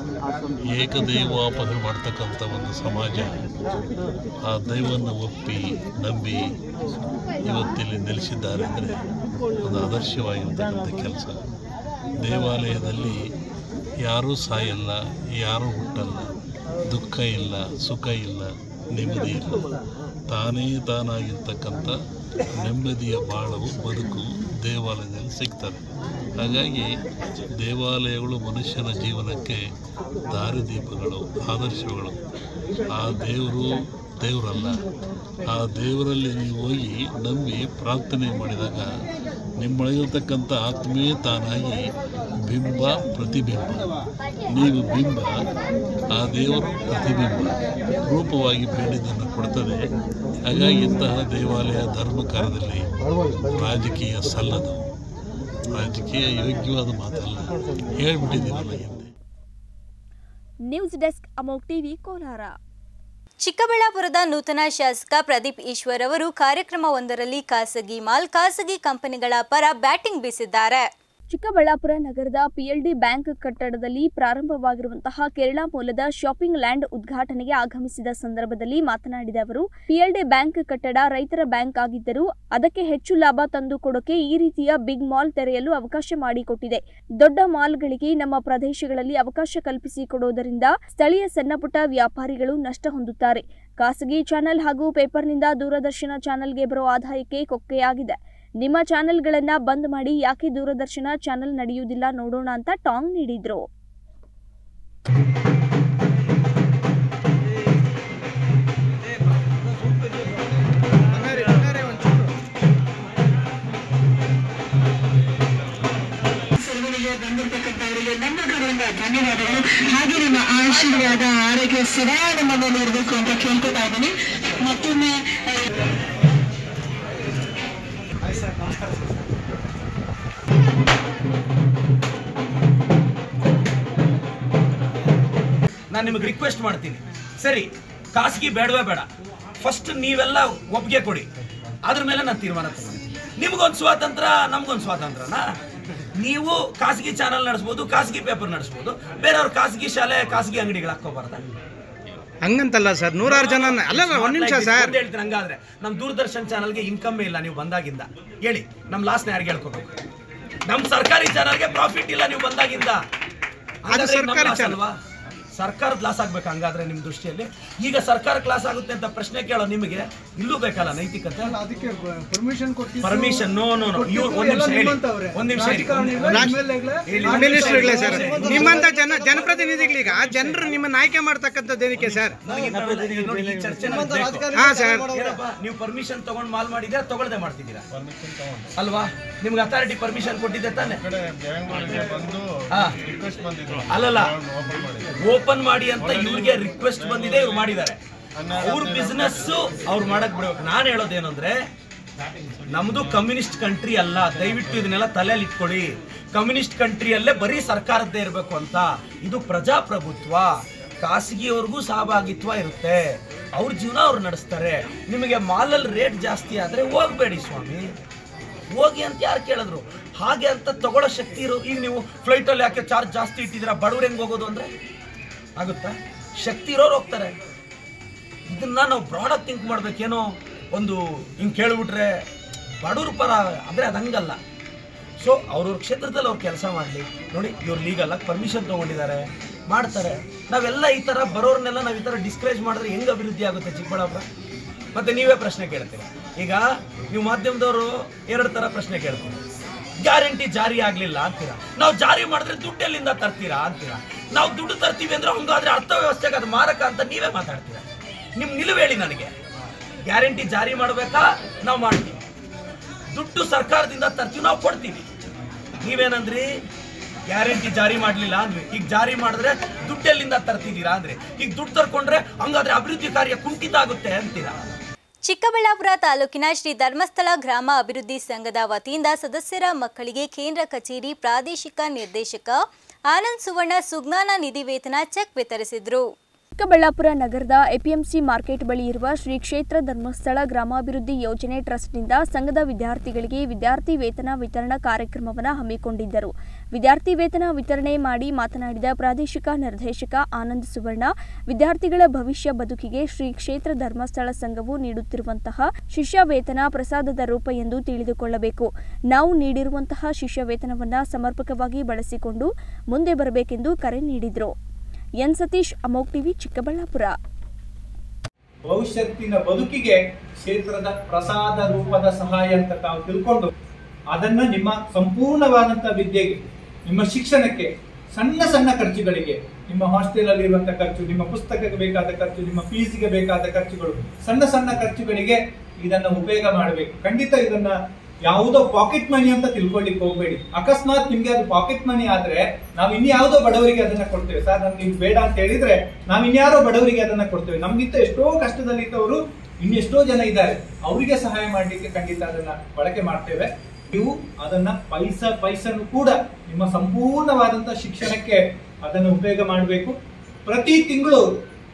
ಏಕದೈವಾಪನೆ ಮಾಡ್ತಕ್ಕಂಥ ಒಂದು ಸಮಾಜ ಆ ದೈವವನ್ನು ಒಪ್ಪಿ ನಂಬಿ ಇವತ್ತಿಲ್ಲಿ ನೆಲೆಸಿದ್ದಾರೆ ಅಂದರೆ ಒಂದು ಆದರ್ಶವಾಗಿರ್ತಕ್ಕಂಥ ಕೆಲಸ ದೇವಾಲಯದಲ್ಲಿ ಯಾರೂ ಸಾಯಲ್ಲ ಯಾರೂ ಹುಟ್ಟಲ್ಲ ದುಃಖ ಇಲ್ಲ ಸುಖ ಇಲ್ಲ ನೆಮ್ಮದಿ ಇಲ್ಲ ತಾನೇ ತಾನಾಗಿರ್ತಕ್ಕಂಥ ನೆಮ್ಮದಿಯ ಬಾಳವು ಬದುಕು ದೇವಾಲಯದಲ್ಲಿ ಸಿಗ್ತದೆ ಹಾಗಾಗಿ ದೇವಾಲಯಗಳು ಮನುಷ್ಯನ ಜೀವನಕ್ಕೆ ದಾರಿದೀಪಗಳು ಆದರ್ಶಗಳು ಆ ದೇವರು ದೇವರಲ್ಲ ಆ ದೇವರಲ್ಲಿ ನೀವು ಹೋಗಿ ನಂಬಿ ಪ್ರಾರ್ಥನೆ ಮಾಡಿದಾಗ ನಿಮ್ಮೊಳಗಿರ್ತಕ್ಕಂಥ ಆತ್ಮೀಯ ತಾನಾಗಿ ಬಿಂಬ ಪ್ರತಿಬಿಂಬ ನೀವು ಬಿಂಬ ಆ ದೇವರು ಪ್ರತಿಬಿಂಬ ರೂಪವಾಗಿ ಬೇಡಿದ್ದನ್ನು ಕೊಡ್ತದೆ ಹಾಗಾಗಿ ಇಂತಹ ದೇವಾಲಯ ಧರ್ಮ ಕಾರ್ಯದಲ್ಲಿ ರಾಜಕೀಯ ಸಲ್ಲದು ರಾಜಕೀಯ ಯೋಗ್ಯವಾದ ಮಾತಲ್ಲ ಹೇಳ್ಬಿಟ್ಟಿದ್ದೀವಲ್ಲ ಹಿಂದೆ ನ್ಯೂಸ್ ಡೆಸ್ಕ್ ಅಮೋಕ್ ಟಿವಿ ಕೋಲಾರ ಚಿಕ್ಕಬಳ್ಳಾಪುರದ ನೂತನ ಶಾಸಕ ಪ್ರದೀಪ್ ಈಶ್ವರ್ ಅವರು ಕಾರ್ಯಕ್ರಮವೊಂದರಲ್ಲಿ ಖಾಸಗಿ ಮಾಲ್ ಖಾಸಗಿ ಕಂಪನಿಗಳ ಪರ ಬ್ಯಾಟಿಂಗ್ ಬೀಸಿದ್ದಾರೆ ಚಿಕ್ಕಬಳ್ಳಾಪುರ ನಗರದ ಪಿಎಲ್ಡಿ ಬ್ಯಾಂಕ್ ಕಟ್ಟಡದಲ್ಲಿ ಪ್ರಾರಂಭವಾಗಿರುವಂತಹ ಕೇರಳ ಮೂಲದ ಶಾಪಿಂಗ್ ಲ್ಯಾಂಡ್ ಉದ್ಘಾಟನೆಗೆ ಆಗಮಿಸಿದ ಸಂದರ್ಭದಲ್ಲಿ ಮಾತನಾಡಿದ ಅವರು ಪಿಎಲ್ಡಿ ಬ್ಯಾಂಕ್ ಕಟ್ಟಡ ರೈತರ ಬ್ಯಾಂಕ್ ಆಗಿದ್ದರೂ ಅದಕ್ಕೆ ಹೆಚ್ಚು ಲಾಭ ತಂದುಕೊಡೋಕೆ ಈ ರೀತಿಯ ಬಿಗ್ ಮಾಲ್ ತೆರೆಯಲು ಅವಕಾಶ ಮಾಡಿಕೊಟ್ಟಿದೆ ದೊಡ್ಡ ಮಾಲ್ಗಳಿಗೆ ನಮ್ಮ ಪ್ರದೇಶಗಳಲ್ಲಿ ಅವಕಾಶ ಕಲ್ಪಿಸಿಕೊಡುವುದರಿಂದ ಸ್ಥಳೀಯ ಸಣ್ಣಪುಟ್ಟ ವ್ಯಾಪಾರಿಗಳು ನಷ್ಟ ಹೊಂದುತ್ತಾರೆ ಖಾಸಗಿ ಚಾನೆಲ್ ಹಾಗೂ ಪೇಪರ್ನಿಂದ ದೂರದರ್ಶನ ಚಾನೆಲ್ಗೆ ಬರೋ ಆದಾಯಕ್ಕೆ ಕೊಕ್ಕೆಯಾಗಿದೆ ನಿಮ್ಮ ಚಾನೆಲ್ಗಳನ್ನ ಬಂದ್ ಮಾಡಿ ಯಾಕೆ ದೂರದರ್ಶನ ಚಾನೆಲ್ ನಡೆಯುವುದಿಲ್ಲ ನೋಡೋಣ ಅಂತ ಟಾಂಗ್ ನೀಡಿದ್ರು ಸರ್ವರಿಗೆ ಬಂದಿರತಕ್ಕಂಥವರಿಗೆ ನಮ್ಮ ಕಡೆಯಿಂದ ಧನ್ಯವಾದಗಳು ಹಾಗೆ ನಿಮ್ಮ ಆಶೀರ್ವಾದ ಆರೋಗ್ಯ ಸದಾ ನಮ್ಮ ಮೇಲೆ ಇರಬೇಕು ಅಂತ ಕೇಳ್ಕೊತಾ ಇದ್ದೀನಿ ಮತ್ತೊಮ್ಮೆ ಆ, ನಾನು ನಿಮಗೆ ರಿಕ್ವೆಸ್ಟ್ ಮಾಡ್ತೀನಿ ಸರಿ ಖಾಸಗಿ ಬೇಡವೇ ಬೇಡ ಫಸ್ಟ್ ನೀವೆಲ್ಲ ಒಪ್ಪಿಗೆ ಕೊಡಿ ಅದ್ರ ಮೇಲೆ ನಾನು ತೀರ್ಮಾನ ತಗೊಂತೀನಿ ನಿಮ್ಗೊಂದು ಸ್ವಾತಂತ್ರ್ಯ ನಮ್ಗೊಂದು ಸ್ವಾತಂತ್ರ್ಯನಾ ನೀವು ಖಾಸಗಿ ಚಾನಲ್ ನಡೆಸ್ಬೋದು ಖಾಸಗಿ ಪೇಪರ್ ನಡೆಸ್ಬೋದು ಬೇರೆಯವ್ರ ಖಾಸಗಿ ಶಾಲೆ ಖಾಸಗಿ ಅಂಗಡಿಗಳು ಹಾಕೋಬಾರ್ದ ಹಂಗಂತಲ್ಲ ಸರ್ ನೂರಾರು ಜನ ಅಲ್ಲ ಒಂದ್ ನಿಮಿಷ ಸರ್ ಒಂದ್ ಹೇಳ್ತೀನಿ ಹಂಗಾದ್ರೆ ನಮ್ಮ ದೂರದರ್ಶನ್ ಚಾನಲ್ಗೆ ಇನ್ಕಮ್ ಇಲ್ಲ ನೀವು ಬಂದಾಗಿಂದ ಹೇಳಿ ನಮ್ಮ ಲಾಸ್ನ ಯಾರಿಗೆ ಹೇಳ್ಕೋಬೇಕು ನಮ್ಮ ಸರ್ಕಾರಿ ಚಾನಲ್ಗೆ ಪ್ರಾಫಿಟ್ ಇಲ್ಲ ನೀವು ಬಂದಾಗಿಂದ ಹಾಗಾದ್ರೆ ಇದು ನಮ್ಮ ಸರ್ಕಾರಿ loss ಅಲ್ವಾ ಸರ್ಕಾರದ ಲಾಸ್ ಆಗ್ಬೇಕು ಹಂಗಾದ್ರೆ ನಿಮ್ಮ ದೃಷ್ಟಿಯಲ್ಲಿ ಈಗ ಸರ್ಕಾರ ಕ್ಲಾಸ್ ಆಗುತ್ತೆ ಅಂತ ಪ್ರಶ್ನೆ ಕೇಳೋ ನಿಮಗೆ ಇಲ್ಲೂ ಬೇಕಲ್ಲ ನೈತಿಕತೆ ಅದಕ್ಕೆ ಪರ್ಮಿಷನ್ ಕೊಟ್ಟು ಪರ್ಮಿಷನ್ ನೋ ನೋ ನೋ ಇವ್ರು ಒಂದ್ ನಿಮಿಷ ಹೇಳಿ ಒಂದ್ ನಿಮಿಷ ಹೇಳಿ ಹೇಳಿ. ಮಿನಿಸ್ಟರ್ಗಳೇ ಸರ್ ನಿಮ್ಮಂತ ಜನ ಜನಪ್ರತಿನಿಧಿಗಳೀಗ ಜನರು ನಿಮ್ಮನ್ನ ಆಯ್ಕೆ ಮಾಡ್ತಕ್ಕಂಥದ್ದು ಏನಕ್ಕೆ ಸರ್ ನೋಡಿ, ಈ ಚರ್ಚೆ ನಮ್ಗೆ ಬೇಕು. ಹಾ ಸರ್ ಏನಪ್ಪ ನೀವು ಪರ್ಮಿಷನ್ ತಗೊಂಡ್ ಮಾಲ್ ಮಾಡಿದ್ದೀರಾ ತಗೊಳ್ದೆ ಮಾಡ್ತಿದ್ದೀರಾ ಅಲ್ವಾ ನಿಮ್ಗೆ ಅಥಾರಿಟಿ ಪರ್ಮಿಷನ್ ಕೊಟ್ಟಿದ್ದೆ ತಾನೆ ಹಾ. ಅಲ್ಲಲ್ಲ ಓಪನ್ ಮಾಡಿ ಅಂತ ಇವ್ರಿಗೆ ರಿಕ್ವೆಸ್ಟ್ ಬಂದಿದೆ ಇವ್ರು ಮಾಡಿದ್ದಾರೆ ಅವ್ರ ಬಿಸ್ನೆಸ್ ಅವ್ರು ಮಾಡಕ್ ಬಿಡ್ಬೇಕು ನಾನು ಹೇಳೋದೇನಂದ್ರೆ ನಮ್ದು ಕಮ್ಯುನಿಸ್ಟ್ ಕಂಟ್ರಿ ಅಲ್ಲ ದಯವಿಟ್ಟು ಇದನ್ನೆಲ್ಲ ತಲೆಯಲ್ಲಿ ಇಟ್ಕೊಳ್ಳಿ ಕಮ್ಯುನಿಸ್ಟ್ ಕಂಟ್ರಿಯಲ್ಲೇ ಬರೀ ಸರ್ಕಾರದ್ದೇ ಇರಬೇಕು ಅಂತ ಇದು ಪ್ರಜಾಪ್ರಭುತ್ವ ಖಾಸಗಿಯವ್ರಿಗೂ ಸಹಭಾಗಿತ್ವ ಇರುತ್ತೆ ಅವ್ರ ಜೀವನ ಅವ್ರು ನಡೆಸ್ತಾರೆ ನಿಮಗೆ ಮಾಲಲ್ಲಿ ರೇಟ್ ಜಾಸ್ತಿ ಆದರೆ ಹೋಗ್ಬೇಡಿ ಸ್ವಾಮಿ ಹೋಗಿ ಅಂತ ಯಾರು ಕೇಳಿದ್ರು ಹಾಗೆ ಅಂತ ತಗೊಳ್ಳೋ ಶಕ್ತಿ ಇರೋ ಈಗ ನೀವು ಫ್ಲೈಟಲ್ಲಿ ಯಾಕೆ ಚಾರ್ಜ್ ಜಾಸ್ತಿ ಇಟ್ಟಿದ್ದೀರಾ ಬಡವ್ರು ಹೆಂಗೆ ಹೋಗೋದು ಅಂದರೆ ಆಗುತ್ತಾ ಶಕ್ತಿ ಇರೋರು ಹೋಗ್ತಾರೆ ಇದನ್ನ ನಾವು ಬ್ರಾಡಾಗಿ ಥಿಂಕ್ ಮಾಡ್ಬೇಕೇನೋ ಒಂದು ಹಿಂಗೆ ಕೇಳ್ಬಿಟ್ರೆ ಬಡವ್ರ ಪರ ಆದರೆ ಅದು ಹಂಗಲ್ಲ ಸೊ ಅವ್ರವ್ರ ಕ್ಷೇತ್ರದಲ್ಲಿ ಅವ್ರು ಕೆಲಸ ಮಾಡಲಿ ನೋಡಿ ಇವ್ರು ಲೀಗಲಾಗಿ ಪರ್ಮಿಷನ್ ತೊಗೊಂಡಿದ್ದಾರೆ ಮಾಡ್ತಾರೆ ನಾವೆಲ್ಲ ಈ ಥರ ಬರೋರ್ನೆಲ್ಲ ನಾವು ಈ ಥರ ಡಿಸ್ಕರೇಜ್ ಮಾಡಿದ್ರೆ ಹೆಂಗೆ ಅಭಿವೃದ್ಧಿ ಆಗುತ್ತೆ ಚಿಕ್ಕಬಳ್ಳಾಪುರ ಮತ್ತೆ ನೀವೇ ಪ್ರಶ್ನೆ ಕೇಳ್ತೀರಿ ಈಗ ನೀವು ಮಾಧ್ಯಮದವರು ಎರಡು ಥರ ಪ್ರಶ್ನೆ ಕೇಳ್ತೀರಿ ಗ್ಯಾರಂಟಿ ಜಾರಿ ಆಗಲಿಲ್ಲ ಅಂತೀರಾ ನಾವು ಜಾರಿ ಮಾಡಿದ್ರೆ ದುಡ್ಡು ಎಲ್ಲಿಂದ ತರ್ತೀರಾ ಅಂತೀರಾ ನಾವು ದುಡ್ಡು ತರ್ತೀವಿ ಅಂದ್ರೆ ಹಂಗಾದ್ರೆ ಅರ್ಥವ್ಯವಸ್ಥೆಗೆ ಅದು ಮಾರಕ ಅಂತ ನೀವೇ ಮಾತಾಡ್ತೀರಾ ನಿಮ್ಮ ನಿಲುವು ಹೇಳಿ ನನಗೆ ಗ್ಯಾರಂಟಿ ಜಾರಿ ಮಾಡಬೇಕಾ ನಾವು ಮಾಡ್ತೀವಿ ದುಡ್ಡು ಸರ್ಕಾರದಿಂದ ತರ್ತೀವಿ ನಾವು ಕೊಡ್ತೀವಿ ನೀವೇನಂದ್ರಿ ಗ್ಯಾರಂಟಿ ಜಾರಿ ಮಾಡಲಿಲ್ಲ ಅಂದ್ವಿ ಈಗ ಜಾರಿ ಮಾಡಿದ್ರೆ ದುಡ್ಡೆಲ್ಲಿಂದ ತರ್ತಿದ್ದೀರಾ ಅಂದ್ರೆ ಈಗ ದುಡ್ಡು ತರ್ಕೊಂಡ್ರೆ ಹಂಗಾದ್ರೆ ಅಭಿವೃದ್ಧಿ ಕಾರ್ಯ ಕುಂಠಿತ ಆಗುತ್ತೆ ಅಂತೀರಾ ಚಿಕ್ಕಬಳ್ಳಾಪುರ ತಾಲೂಕಿನ ಶ್ರೀ ಧರ್ಮಸ್ಥಳ ಗ್ರಾಮ ಅಭಿವೃದ್ಧಿ ಸಂಘದ ವತಿಯಿಂದ ಸದಸ್ಯರ ಮಕ್ಕಳಿಗೆ ಕೇಂದ್ರ ಕಚೇರಿ ಪ್ರಾದೇಶಿಕ ನಿರ್ದೇಶಕ ಆನಂದ್ ಸುವರ್ಣ ಸುಜ್ಞಾನ ನಿಧಿ ವೇತನ ಚೆಕ್ ವಿತರಿಸಿದರು ಚಿಕ್ಕಬಳ್ಳಾಪುರ ನಗರದ ಎಪಿಎಂಸಿ ಮಾರ್ಕೆಟ್ ಬಳಿ ಇರುವ ಶ್ರೀ ಕ್ಷೇತ್ರ ಧರ್ಮಸ್ಥಳ ಗ್ರಾಮಾಭಿವೃದ್ಧಿ ಯೋಜನೆ ಟ್ರಸ್ಟ್ನಿಂದ ಸಂಘದ ವಿದ್ಯಾರ್ಥಿಗಳಿಗೆ ವಿದ್ಯಾರ್ಥಿ ವೇತನ ವಿತರಣಾ ಕಾರ್ಯಕ್ರಮವನ್ನು ಹಮ್ಮಿಕೊಂಡಿದ್ದರು ವಿದ್ಯಾರ್ಥಿ ವೇತನ ವಿತರಣೆ ಮಾಡಿ ಮಾತನಾಡಿದ ಪ್ರಾದೇಶಿಕ ನಿರ್ದೇಶಕ ಆನಂದ್ ಸುವರ್ಣ ವಿದ್ಯಾರ್ಥಿಗಳ ಭವಿಷ್ಯ ಬದುಕಿಗೆ ಶ್ರೀ ಕ್ಷೇತ್ರ ಧರ್ಮಸ್ಥಳ ಸಂಘವು ನೀಡುತ್ತಿರುವಂತಹ ಶಿಷ್ಯ ವೇತನ ಪ್ರಸಾದದ ರೂಪ ಎಂದು ತಿಳಿದುಕೊಳ್ಳಬೇಕು ನಾವು ನೀಡಿರುವಂತಹ ಶಿಷ್ಯ ವೇತನವನ್ನು ಸಮರ್ಪಕವಾಗಿ ಬಳಸಿಕೊಂಡು ಮುಂದೆ ಬರಬೇಕೆಂದು ಕರೆ ನೀಡಿದರು ಎನ್ ಸತೀಶ್ ಅಮೋಕ್ ಟಿವಿ ಚಿಕ್ಕಬಳ್ಳಾಪುರ ಭವಿಷ್ಯತ್ತಿನ ಬದುಕಿಗೆ ಕ್ಷೇತ್ರದ ಪ್ರಸಾದ ರೂಪದ ಸಹಾಯ ಅಂತ ತಾವು ತಿಳ್ಕೊಂಡು ಅದನ್ನ ನಿಮ್ಮ ಸಂಪೂರ್ಣವಾದಂತ ವಿದ್ಯೆಗೆ ನಿಮ್ಮ ಶಿಕ್ಷಣಕ್ಕೆ ಸಣ್ಣ ಸಣ್ಣ ಖರ್ಚುಗಳಿಗೆ ನಿಮ್ಮ ಹಾಸ್ಟೆಲ್ ಅಲ್ಲಿ ಇರುವಂತ ಖರ್ಚು ನಿಮ್ಮ ಪುಸ್ತಕಕ್ಕೆ ಬೇಕಾದ ಖರ್ಚು ನಿಮ್ಮ ಫೀಸಿಗೆ ಬೇಕಾದ ಖರ್ಚುಗಳು ಸಣ್ಣ ಸಣ್ಣ ಖರ್ಚುಗಳಿಗೆ ಇದನ್ನ ಉಪಯೋಗ ಮಾಡಬೇಕು ಖಂಡಿತ ಇದನ್ನ ಯಾವುದೋ ಪಾಕೆಟ್ ಮನಿ ಅಂತ ತಿಳ್ಕೊಳ್ಳಿಕ್ಕೆ ಹೋಗ್ಬೇಡಿ ಅಕಸ್ಮಾತ್ ನಿಮ್ಗೆ ಅದು ಪಾಕೆಟ್ ಮನಿ ಆದ್ರೆ ನಾವು ಇನ್ಯಾವುದೋ ಬಡವರಿಗೆ ಅದನ್ನ ಕೊಡ್ತೇವೆ ಸರ್ ನಮ್ಗೆ ಇದು ಬೇಡ ಅಂತ ಹೇಳಿದ್ರೆ ನಾವು ಇನ್ಯಾರೋ ಬಡವರಿಗೆ ಅದನ್ನ ಕೊಡ್ತೇವೆ ನಮ್ಗಿಂತ ಎಷ್ಟೋ ಕಷ್ಟದಲ್ಲಿದ್ದವರು ಇನ್ನೆಷ್ಟೋ ಜನ ಇದ್ದಾರೆ ಅವರಿಗೆ ಸಹಾಯ ಮಾಡ್ಲಿಕ್ಕೆ ಖಂಡಿತ ಅದನ್ನ ಬಳಕೆ ಮಾಡ್ತೇವೆ ನೀವು ಅದನ್ನ ಪೈಸಾ ಪೈಸನು ಕೂಡ ನಿಮ್ಮ ಸಂಪೂರ್ಣವಾದಂತ ಶಿಕ್ಷಣಕ್ಕೆ ಅದನ್ನು ಉಪಯೋಗ ಮಾಡಬೇಕು ಪ್ರತಿ ತಿಂಗಳು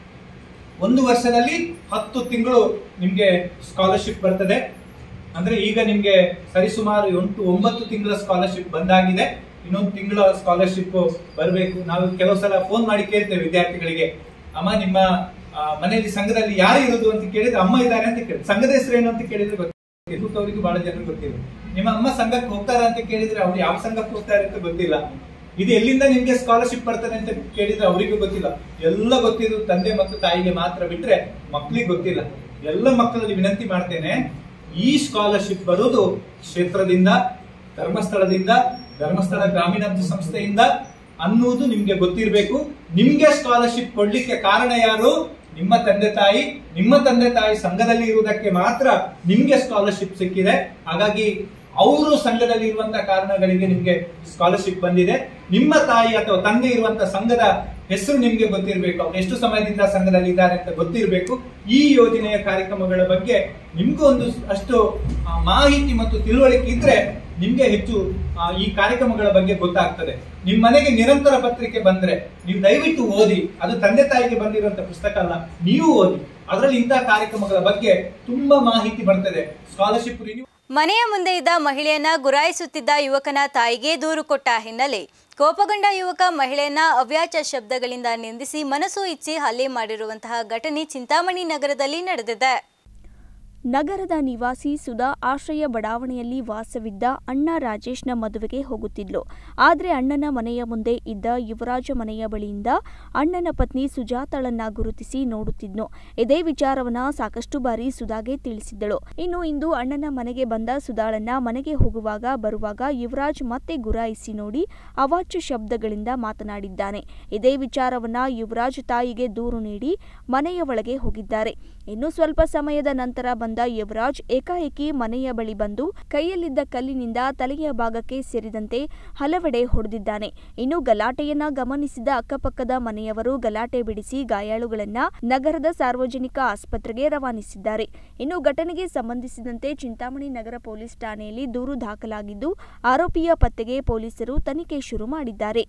ಒಂದು ವರ್ಷದಲ್ಲಿ ಹತ್ತು ತಿಂಗಳು ನಿಮ್ಗೆ ಸ್ಕಾಲರ್ಶಿಪ್ ಬರ್ತದೆ ಅಂದ್ರೆ ಈಗ ನಿಮ್ಗೆ ಸರಿಸುಮಾರು ಎಂಟು ಒಂಬತ್ತು ತಿಂಗಳ ಸ್ಕಾಲರ್ಶಿಪ್ ಬಂದಾಗಿದೆ ಇನ್ನೊಂದು ತಿಂಗಳ ಸ್ಕಾಲರ್ಶಿಪ್ ಬರಬೇಕು ನಾವು ಕೆಲವು ಸಲ ಫೋನ್ ಮಾಡಿ ಕೇಳ್ತೇವೆ ವಿದ್ಯಾರ್ಥಿಗಳಿಗೆ ಅಮ್ಮ ನಿಮ್ಮ ಆ, ಮನೆಯಲ್ಲಿ ಸಂಘದಲ್ಲಿ ಯಾರು ಇರೋದು ಅಂತ ಕೇಳಿದ್ರೆ ಅಮ್ಮ ಇದ್ದಾರೆ ಅಂತ ಕೇಳಿ ಸಂಘದ ಹೆಸರು ಏನು ಅಂತ ಕೇಳಿದ್ರೆ ಗೊತ್ತಿಲ್ಲ ಅವರಿಗೆ ಬಹಳ ಜನರು ಗೊತ್ತಿಲ್ಲ ನಿಮ್ಮ ಅಮ್ಮ ಸಂಘಕ್ಕೆ ಹೋಗ್ತಾರ ಅಂತ ಕೇಳಿದ್ರೆ ಅವ್ರು ಯಾವ ಸಂಘಕ್ಕೆ ಹೋಗ್ತಾರೆ ಅಂತ ಗೊತ್ತಿಲ್ಲ ಇದು ಎಲ್ಲಿಂದ ನಿಮ್ಗೆ ಸ್ಕಾಲರ್ಶಿಪ್ ಬರ್ತದೆ ಅಂತ ಕೇಳಿದ್ರೆ ಅವರಿಗೂ ಗೊತ್ತಿಲ್ಲ ಎಲ್ಲ ಗೊತ್ತಿದ್ದು ತಂದೆ ಮತ್ತು ತಾಯಿಗೆ ಮಾತ್ರ ಬಿಟ್ರೆ ಮಕ್ಕಳಿಗೆ ಗೊತ್ತಿಲ್ಲ ಎಲ್ಲ ಮಕ್ಕಳಲ್ಲಿ ವಿನಂತಿ ಮಾಡ್ತೇನೆ ಈ ಸ್ಕಾಲರ್ಶಿಪ್ ಬರೋದು ಕ್ಷೇತ್ರದಿಂದ ಧರ್ಮಸ್ಥಳದಿಂದ ಧರ್ಮಸ್ಥಳ ಗ್ರಾಮೀಣಾಭಿವೃದ್ಧಿ ಸಂಸ್ಥೆಯಿಂದ ಅನ್ನುವುದು ನಿಮ್ಗೆ ಗೊತ್ತಿರಬೇಕು ನಿಮ್ಗೆ ಸ್ಕಾಲರ್ಶಿಪ್ ಕೊಡ್ಲಿಕ್ಕೆ ಕಾರಣ ಯಾರು ನಿಮ್ಮ ತಂದೆ ತಾಯಿ ನಿಮ್ಮ ತಂದೆ ತಾಯಿ ಸಂಘದಲ್ಲಿ ಇರುವುದಕ್ಕೆ ಮಾತ್ರ ನಿಮ್ಗೆ ಸ್ಕಾಲರ್ಶಿಪ್ ಸಿಕ್ಕಿದೆ ಹಾಗಾಗಿ ಅವರು ಸಂಘದಲ್ಲಿ ಇರುವಂತಹ ಕಾರಣಗಳಿಗೆ ನಿಮ್ಗೆ ಸ್ಕಾಲರ್ಶಿಪ್ ಬಂದಿದೆ ನಿಮ್ಮ ತಾಯಿ ಅಥವಾ ತಂದೆ ಇರುವಂತಹ ಸಂಘದ ಹೆಸರು ನಿಮ್ಗೆ ಗೊತ್ತಿರಬೇಕು ಅವ್ರು ಎಷ್ಟು ಸಮಯದಿಂದ ಸಂಘದಲ್ಲಿ ಇದ್ದಾರೆ ಅಂತ ಗೊತ್ತಿರಬೇಕು ಈ ಯೋಜನೆಯ ಕಾರ್ಯಕ್ರಮಗಳ ಬಗ್ಗೆ ನಿಮ್ಗೂ ಒಂದು ಅಷ್ಟು ಆ, ಮಾಹಿತಿ ಮತ್ತು ತಿಳುವಳಿಕೆ ಇದ್ರೆ ನಿಮ್ಗೆ ಹೆಚ್ಚು ಆ, ಈ ಕಾರ್ಯಕ್ರಮಗಳ ಬಗ್ಗೆ ಗೊತ್ತಾಗ್ತದೆ ನಿಮ್ ಮನೆಗೆ ನಿರಂತರ ಪತ್ರಿಕೆ ಬಂದ್ರೆ ನೀವು ದಯವಿಟ್ಟು ಓದಿ ಅದು ತಂದೆ ತಾಯಿಗೆ ಬಂದಿರುವಂತ ಪುಸ್ತಕ ಅಲ್ಲ ನೀವು ಓದಿ ಅದರಲ್ಲಿ ಇಂತಹ ಕಾರ್ಯಕ್ರಮಗಳ ಬಗ್ಗೆ ತುಂಬಾ ಮಾಹಿತಿ ಬರ್ತದೆ ಸ್ಕಾಲರ್ಶಿಪ್ ರಿನ್ಯೂ ಮನೆಯ ಮುಂದೆ ಇದ್ದ ಮಹಿಳೆಯನ್ನ ಗುರಾಯಿಸುತ್ತಿದ್ದ ಯುವಕನ ತಾಯಿಗೆ ದೂರು ಕೊಟ್ಟ ಹಿನ್ನೆಲೆ ಕೋಪಗೊಂಡ ಯುವಕ ಮಹಿಳೆಯನ್ನ ಅವ್ಯಾಚ ಶಬ್ದಗಳಿಂದ ನಿಂದಿಸಿ ಮನಸ್ಸು ಇಚ್ಛೆ ಹಲ್ಲೆ ಮಾಡಿರುವಂತಹ ಘಟನೆ ಚಿಂತಾಮಣಿ ನಗರದಲ್ಲಿ ನಡೆದಿದೆ ನಗರದ ನಿವಾಸಿ ಸುಧಾ ಆಶ್ರಯ ಬಡಾವಣೆಯಲ್ಲಿ ವಾಸವಿದ್ದ ಅಣ್ಣ ರಾಜೇಶ್ನ ಮದುವೆಗೆ ಹೋಗುತ್ತಿದ್ಲು ಆದರೆ ಅಣ್ಣನ ಮನೆಯ ಮುಂದೆ ಇದ್ದ ಯುವರಾಜ ಮನೆಯ ಬಳಿಯಿಂದ ಅಣ್ಣನ ಪತ್ನಿ ಸುಜಾತಳನ್ನ ಗುರುತಿಸಿ ನೋಡುತ್ತಿದ್ನು ಇದೇ ವಿಚಾರವನ್ನ ಸಾಕಷ್ಟು ಬಾರಿ ಸುಧಾಗೆ ತಿಳಿಸಿದ್ದಳು ಇನ್ನು ಇಂದು ಅಣ್ಣನ ಮನೆಗೆ ಬಂದ ಸುಧಾಳನ್ನ ಮನೆಗೆ ಹೋಗುವಾಗ ಬರುವಾಗ ಯುವರಾಜ್ ಮತ್ತೆ ಗುರಾಯಿಸಿ ನೋಡಿ ಅವಾಚ್ಯ ಶಬ್ದಗಳಿಂದ ಮಾತನಾಡಿದ್ದಾನೆ ಇದೇ ವಿಚಾರವನ್ನ ಯುವರಾಜ್ ತಾಯಿಗೆ ದೂರು ನೀಡಿ ಮನೆಯ ಒಳಗೆ ಹೋಗಿದ್ದಾರೆ ಇನ್ನು ಸ್ವಲ್ಪ ಸಮಯದ ನಂತರ ಬಂದ ಬಂದ ಯುವರಾಜ್ ಏಕಾಏಕಿ ಮನೆಯ ಬಳಿ ಬಂದು ಕೈಯಲ್ಲಿದ್ದ ಕಲ್ಲಿನಿಂದ ತಲೆಯ ಭಾಗಕ್ಕೆ ಸೇರಿದಂತೆ ಹಲವೆಡೆ ಹೊಡೆದಿದ್ದಾನೆ ಇನ್ನು ಗಲಾಟೆಯನ್ನ ಗಮನಿಸಿದ ಅಕ್ಕಪಕ್ಕದ ಮನೆಯವರು ಗಲಾಟೆ ಬಿಡಿಸಿ ಗಾಯಾಳುಗಳನ್ನ ನಗರದ ಸಾರ್ವಜನಿಕ ಆಸ್ಪತ್ರೆಗೆ ರವಾನಿಸಿದ್ದಾರೆ ಇನ್ನು ಘಟನೆಗೆ ಸಂಬಂಧಿಸಿದಂತೆ ಚಿಂತಾಮಣಿ ನಗರ ಪೊಲೀಸ್ ಠಾಣೆಯಲ್ಲಿ ದೂರು ದಾಖಲಾಗಿದ್ದು ಆರೋಪಿಯ ಪತ್ತೆಗೆ ಪೊಲೀಸರು ತನಿಖೆ ಶುರು ಮಾಡಿದ್ದಾರೆ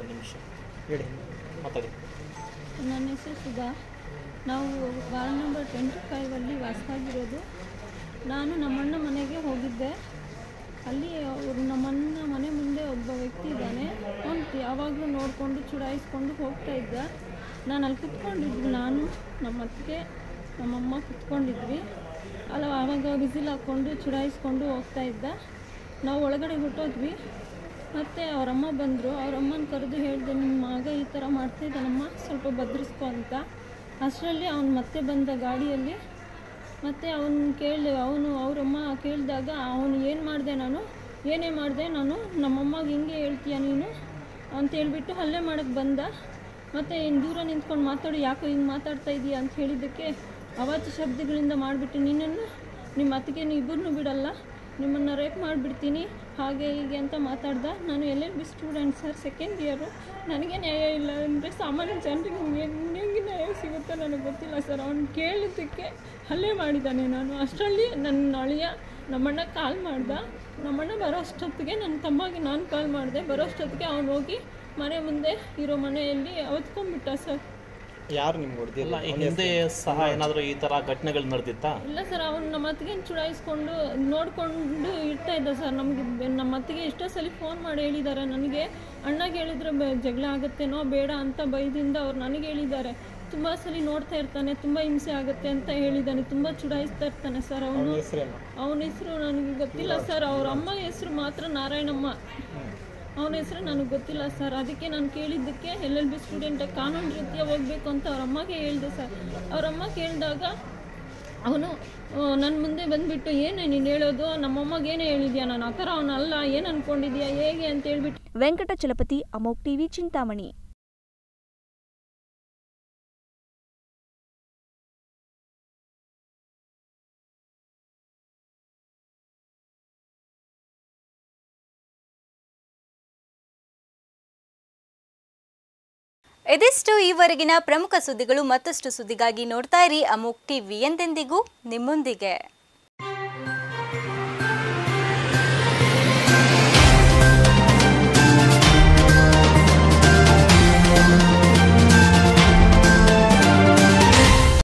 ನನ್ನ ಹೆಸರು ಸುಧಾ ನಾವು ವಾರ್ಡ್ ನಂಬರ್ ಟ್ವೆಂಟಿ ಫೈವಲ್ಲಿ ವಾಸವಾಗಿರೋದು ನಾನು ನಮ್ಮಣ್ಣ ಮನೆಗೆ ಹೋಗಿದ್ದೆ ಅಲ್ಲಿ ಅವರು ನಮ್ಮಣ್ಣ ಮನೆ ಮುಂದೆ ಒಬ್ಬ ವ್ಯಕ್ತಿ ಇದ್ದಾನೆ ಅವನು ಯಾವಾಗಲೂ ನೋಡಿಕೊಂಡು ಚುಡಾಯಿಸ್ಕೊಂಡು ಹೋಗ್ತಾ ಇದ್ದ ನಾನು ಅಲ್ಲಿ ಕುತ್ಕೊಂಡಿದ್ವಿ ನಾನು ನಮ್ಮ ಅತ್ತಿಗೆ ನಮ್ಮಮ್ಮ ಕುತ್ಕೊಂಡಿದ್ವಿ ಅಲ್ಲ ಆವಾಗ ಬಿಸಿಲು ಹಾಕ್ಕೊಂಡು ಚುಡಾಯಿಸ್ಕೊಂಡು ಹೋಗ್ತಾ ಇದ್ದ ನಾವು ಒಳಗಡೆ ಹೊಟ್ಟೋದ್ವಿ ಮತ್ತು ಅವರಮ್ಮ ಬಂದರು ಅವರಮ್ಮನ ಕರೆದು ಹೇಳಿದೆ ನಿಮ್ಮ ಮಗ ಈ ಥರ ಮಾಡ್ತಾಯಿದ್ದಾನಮ್ಮ ಸ್ವಲ್ಪ ಬದ್ರಿಸ್ಕೊ ಅಂತ ಅಷ್ಟರಲ್ಲಿ ಅವನು ಮತ್ತೆ ಬಂದ ಗಾಡಿಯಲ್ಲಿ ಮತ್ತು ಅವನು ಕೇಳಿದೆ ಅವನು ಅವರಮ್ಮ ಕೇಳಿದಾಗ ಅವನು ಏನು ಮಾಡಿದೆ ನಾನು ಏನೇ ಮಾಡಿದೆ ನಾನು ನಮ್ಮಮ್ಮಗೆ ಹಿಂಗೆ ಹೇಳ್ತೀಯ ನೀನು ಅಂತ ಹೇಳ್ಬಿಟ್ಟು ಹಲ್ಲೆ ಮಾಡೋಕ್ಕೆ ಬಂದ ಮತ್ತು ಇನ್ನು ದೂರ ನಿಂತ್ಕೊಂಡು ಮಾತಾಡು ಯಾಕೋ ಹಿಂಗೆ ಮಾತಾಡ್ತಾ ಇದೀಯ ಅಂತ ಹೇಳಿದ್ದಕ್ಕೆ ಅವಾಚ್ಯ ಶಬ್ದಗಳಿಂದ ಮಾಡಿಬಿಟ್ಟು ನಿನ್ನನ್ನು ನಿಮ್ಮ ಅತ್ತಿಗೆ ಇಬ್ಬರನ್ನೂ ಬಿಡಲ್ಲ ನಿಮ್ಮನ್ನು ರೇಪ್ ಮಾಡಿಬಿಡ್ತೀನಿ ಹಾಗೆ ಹೀಗೆ ಅಂತ ಮಾತಾಡ್ದ ನಾನು L L B student sir second year ನನಗೆ ನ್ಯಾಯ ಇಲ್ಲ ಅಂದರೆ ಸಾಮಾನ್ಯ ಜನರಿಗೆ ಹೆಂಗೆ ಹೆಂಗೆ ನ್ಯಾಯ ಸಿಗುತ್ತೋ ನನಗೆ ಗೊತ್ತಿಲ್ಲ ಸರ್ ಅವ್ನು ಕೇಳಿದ್ದಕ್ಕೆ ಹಲ್ಲೆ ಮಾಡಿದ್ದಾನೆ ನಾನು ಅಷ್ಟರಲ್ಲಿ ನನ್ನ ಅಳಿಯ ನಮ್ಮಣ್ಣ ಕಾಲ್ ಮಾಡ್ದ ನಮ್ಮಣ್ಣ ಬರೋ ಅಷ್ಟೊತ್ತಿಗೆ ನನ್ನ ತಮ್ಮಗೆ ನಾನು ಕಾಲ್ ಮಾಡಿದೆ ಬರೋ ಅಷ್ಟೊತ್ತಿಗೆ ಅವನು ಹೋಗಿ ಮನೆ ಮುಂದೆ ಇರೋ ಮನೆಯಲ್ಲಿ ಅವತ್ಕೊಂಡ್ಬಿಟ್ಟ ಸರ್ ಯಾರು ನಿಮ್ಗೆ ಹೊಡೆದಿಲ್ಲ ಹಿಂದೆ ಸಹ ಏನಾದರೂ ಈ ಥರ ಘಟನೆಗಳು ನಡೆದಿತ್ತಾ ಇಲ್ಲ ಸರ್ ಅವನು ನಮ್ಮ ಅತ್ತಿಗೆ ಚುಡಾಯಿಸ್ಕೊಂಡು ನೋಡಿಕೊಂಡು ಇರ್ತಾ ಇದ್ದ ಸರ್ ನಮಗೆ ನಮ್ಮ ಅತ್ತಿಗೆ ಎಷ್ಟೋ ಸಲ ಫೋನ್ ಮಾಡಿ ಹೇಳಿದ್ದಾರೆ ನನಗೆ ಅಣ್ಣಗೆ ಹೇಳಿದ್ರೆ ಬೆ- ಜಗಳ ಆಗುತ್ತೇನೋ ಬೇಡ ಅಂತ ಬೈದಿಂದ ಅವ್ರು ನನಗೆ ಹೇಳಿದ್ದಾರೆ ತುಂಬ ಸಲ ನೋಡ್ತಾ ಇರ್ತಾನೆ ತುಂಬ ಹಿಂಸೆ ಆಗುತ್ತೆ ಅಂತ ಹೇಳಿದ್ದಾನೆ ತುಂಬ ಚುಡಾಯಿಸ್ತಾ ಇರ್ತಾನೆ ಸರ್ ಅವನು ಹೆಸರೇನು ಅವನ ಹೆಸರು ನನಗೆ ಗೊತ್ತಿಲ್ಲ ಸರ್ ಅವ್ರ ಅಮ್ಮ ಹೆಸರು ಮಾತ್ರ ನಾರಾಯಣಮ್ಮ ಅವನ ಹೆಸರು ನನಗೆ ಗೊತ್ತಿಲ್ಲ ಸರ್ ಅದಕ್ಕೆ ನಾನು ಕೇಳಿದ್ದಕ್ಕೆ ಎಲ್ ಎಲ್ ಬಿ ಸ್ಟೂಡೆಂಟ್ ಕಾನೂನು ರೀತಿಯ ಹೋಗಬೇಕು ಅಂತ ಅವ್ರ ಅಮ್ಮಗೆ ಹೇಳಿದೆ ಸರ್ ಅವ್ರ ಅಮ್ಮ ಕೇಳಿದಾಗ ಅವನು ನನ್ನ ಮುಂದೆ ಬಂದುಬಿಟ್ಟು ಏನೇ ನೀನು ಹೇಳೋದು ನಮ್ಮಮ್ಮಗೆ ಏನೇ ಹೇಳಿದ್ಯಾ ನಾನು ಆ ಥರ ಅವನಲ್ಲ ಏನು ಅಂದ್ಕೊಂಡಿದ್ಯಾ ಹೇಗೆ ಅಂತ ಹೇಳ್ಬಿಟ್ಟು ವೆಂಕಟಚಲಪತಿ ಅಮೋಕ್ ಟಿವಿ ಚಿಂತಾಮಣಿ ಇದಿಷ್ಟು ಈವರೆಗಿನ ಪ್ರಮುಖ ಸುದ್ದಿಗಳು ಮತ್ತಷ್ಟು ಸುದ್ದಿಗಾಗಿ ನೋಡ್ತಾ ಇರಿ ಅಮೋಕ್ ಟಿವಿ ಎಂದೆಂದಿಗೂ ನಿಮ್ಮೊಂದಿಗೆ